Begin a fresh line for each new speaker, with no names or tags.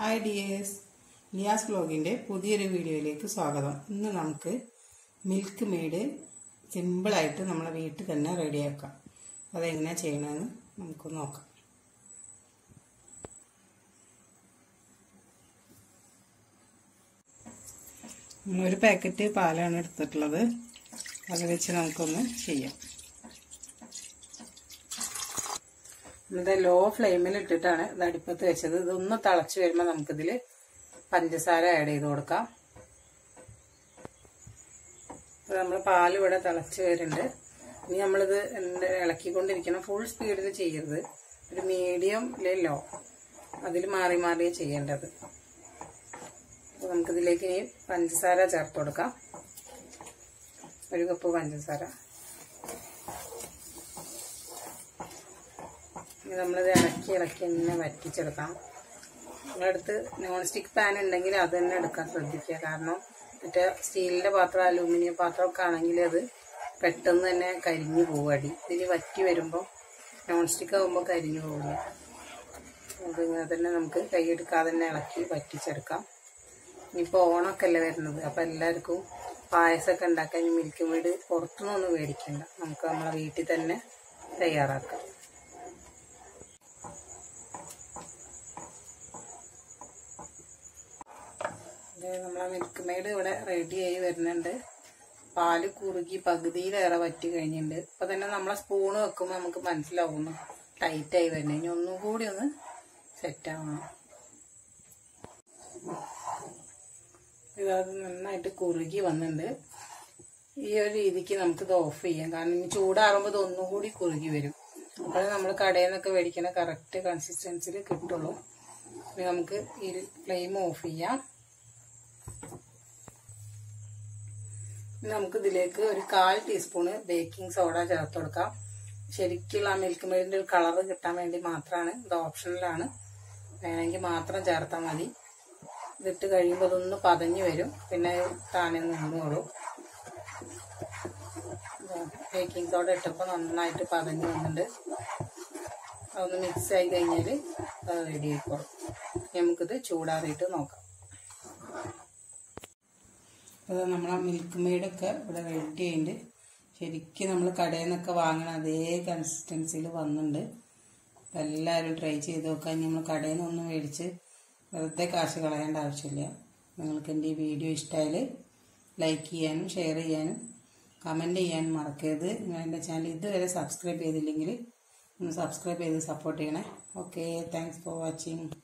hi dears Niyas ബ്ലോഗിൻ്റെ പുതിയൊരു വീഡിയോയിലേക്ക് സ്വാഗതം ഇന്ന് നമുക്ക് മിൽക്ക് മെയ്ഡ് സിമ്പിളായിട്ട് നമ്മളെ വീട്ടിൽ തന്നെ റെഡിയാക്കാം അതെങ്ങനെയാണ് ചെയ്യണമെന്ന് നമുക്ക് നോക്കാം ഒരു പാക്കറ്റ് പാലാണ് എടുത്തിട്ടുള്ളത് അത് വെച്ച് നമുക്കൊന്ന് ചെയ്യാം ഇത് ലോ ഫ്ലെയിമിൽ ഇട്ടിട്ടാണ് ഇത് അടുപ്പത്ത് വെച്ചത് ഇതൊന്ന് തിളച്ച് വരുമ്പോൾ നമുക്കിതിൽ പഞ്ചസാര ആഡ് ചെയ്ത് കൊടുക്കാം അപ്പോൾ നമ്മൾ പാൽ ഇവിടെ തിളച്ച് വരുന്നുണ്ട് ഇനി നമ്മളിത് ഇളക്കിക്കൊണ്ടിരിക്കണം ഫുൾ സ്പീഡിൽ ചെയ്യരുത് ഒരു മീഡിയം ലോ അതിൽ മാറി മാറിയേ ചെയ്യേണ്ടത് അപ്പോൾ നമുക്കിതിലേക്ക് ഇനി പഞ്ചസാര ചേർത്ത് കൊടുക്കാം ഒരു കപ്പ് പഞ്ചസാര ഇനി നമ്മളിത് ഇളക്കി ഇളക്കി തന്നെ വറ്റിച്ചെടുക്കാം നിങ്ങളടുത്ത് നോൺ സ്റ്റിക്ക് പാൻ ഉണ്ടെങ്കിൽ അത് തന്നെ എടുക്കാൻ ശ്രദ്ധിക്കുക കാരണം മറ്റേ സ്റ്റീലിൻ്റെ പാത്രം അലൂമിനിയം പാത്രമൊക്കെ ആണെങ്കിൽ അത് പെട്ടെന്ന് തന്നെ കരിഞ്ഞു പോകും അടി ഇതിന് വറ്റി വരുമ്പോൾ നോൺ സ്റ്റിക്ക് ആകുമ്പോൾ കരിഞ്ഞു പോകില്ല അതിങ്ങനെ തന്നെ നമുക്ക് കൈയെടുക്കാതെ തന്നെ ഇളക്കി വറ്റിച്ചെടുക്കാം ഇനിയിപ്പോൾ ഓണമൊക്കെ അല്ലേ വരുന്നത് അപ്പം എല്ലാവർക്കും പായസമൊക്കെ ഉണ്ടാക്കാൻ ഇനി മിൽക്ക് മെയ്ഡ് പുറത്തുനിന്നൊന്നും മേടിക്കണ്ട നമുക്ക് നമ്മളെ വീട്ടിൽ തന്നെ തയ്യാറാക്കാം നമ്മളെ മിൽക്ക് മെയ്ഡ് ഇവിടെ റെഡി ആയി വരുന്നുണ്ട് പാല് കുറുകി പകുതിയിലേറെ വറ്റി കഴിഞ്ഞിട്ടുണ്ട് ഇപ്പൊ തന്നെ നമ്മളെ സ്പൂണ് വെക്കുമ്പോൾ നമുക്ക് മനസ്സിലാവുന്നു ടൈറ്റ് ആയി വരുന്നത് ഇനി ഒന്നും കൂടി ഒന്ന് സെറ്റ് ആവണം ഇതത് നന്നായിട്ട് കുറുകി വന്നിട്ടുണ്ട് ഈ ഒരു രീതിക്ക് നമുക്കിത് ഓഫ് ചെയ്യാം കാരണം ഇനി ചൂടാറുമ്പോൾ ഇത് ഒന്നും കൂടി കുറുകി വരും അപ്പോൾ നമ്മൾ കടയിൽ നിന്നൊക്കെ മേടിക്കുന്ന കറക്റ്റ് കൺസിസ്റ്റൻസിൽ കിട്ടുള്ളൂ ഇനി നമുക്ക് ഈ ഫ്ലെയിം ഓഫ് ചെയ്യാം നമുക്ക് ഇതിലേക്ക് ഒരു കാൽ ടീസ്പൂണ് ബേക്കിംഗ് സോഡ ചേർത്ത് കൊടുക്കാം ശരിക്കുള്ള ആ മിൽക്ക് മെയ്ഡിന്റെ ഒരു കളർ കിട്ടാൻ വേണ്ടി മാത്രമാണ് ഇത് ഓപ്ഷനിലാണ് വേണമെങ്കിൽ മാത്രം ചേർത്താൽ മതി ഇതിട്ട് കഴിയുമ്പോൾ അതൊന്ന് പതഞ്ഞു വരും പിന്നെ താനെ നിന്നോളൂ ബേക്കിംഗ് സോഡ ഇട്ടപ്പോൾ നന്നായിട്ട് പതഞ്ഞു വന്നിട്ടുണ്ട് അതൊന്ന് മിക്സ് ആയി കഴിഞ്ഞാൽ അത് റെഡി ആയിക്കോളും നമുക്കിത് ചൂടാറിയിട്ട് നോക്കാം അപ്പോൾ നമ്മളെ മിൽക്ക് മെയ്ഡൊക്കെ ഇവിടെ റെഡി ആയിട്ടുണ്ട് ശരിക്കും നമ്മൾ കടയിൽ നിന്നൊക്കെ വാങ്ങണ അതേ കൺസിസ്റ്റൻസിയിൽ വന്നിട്ടുണ്ട് അപ്പം എല്ലാവരും ട്രൈ ചെയ്ത് നോക്കാൻ നമ്മൾ കടയിൽ നിന്നൊന്നും മേടിച്ച് വെറുതെ കാശ് കളയേണ്ട ആവശ്യമില്ല നിങ്ങൾക്ക് എൻ്റെ ഈ വീഡിയോ ഇഷ്ടമായാൽ ലൈക്ക് ചെയ്യാനും ഷെയർ ചെയ്യാനും കമൻറ്റ് ചെയ്യാനും മറക്കരുത് നിങ്ങൾ എൻ്റെ ചാനൽ ഇതുവരെ സബ്സ്ക്രൈബ് ചെയ്തില്ലെങ്കിൽ ഒന്ന് സബ്സ്ക്രൈബ് ചെയ്ത് സപ്പോർട്ട് ചെയ്യണേ ഓക്കെ താങ്ക്സ് ഫോർ വാച്ചിങ്